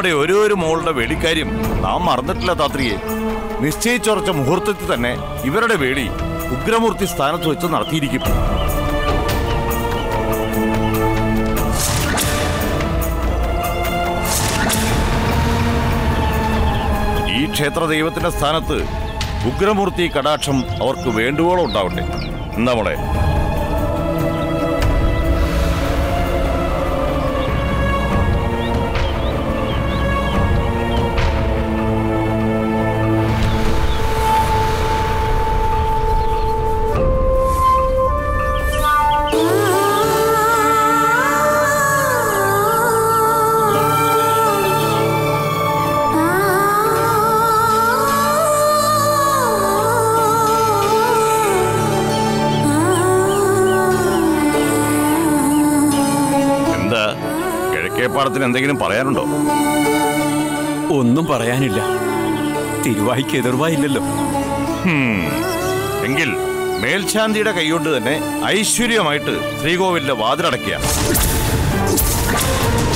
നമ്മുടെ ഓരോരു മോളുടെ വേടിക്കാര്യം നാം മറന്നിട്ടില്ല താത്രിയെ നിശ്ചയിച്ചുറച്ച മുഹൂർത്തത്തിൽ തന്നെ ഇവരുടെ വേടി ഉഗ്രമൂർത്തി സ്ഥാനത്ത് വെച്ച് നടത്തിയിരിക്കും ഈ ക്ഷേത്ര ദൈവത്തിന്റെ സ്ഥാനത്ത് ഉഗ്രമൂർത്തി കടാക്ഷം അവർക്ക് വേണ്ടുവോളം ഉണ്ടാവട്ടെ നമ്മളെ എന്താ കിഴക്കേപ്പാടത്തിന് എന്തെങ്കിലും പറയാനുണ്ടോ ഒന്നും പറയാനില്ല തിരുവായിക്ക് എതിർവായില്ലല്ലോ എങ്കിൽ മേൽശാന്തിയുടെ കൈകൊണ്ട് തന്നെ ഐശ്വര്യമായിട്ട് ശ്രീകോവിലിന്റെ വാതിലടയ്ക്കുക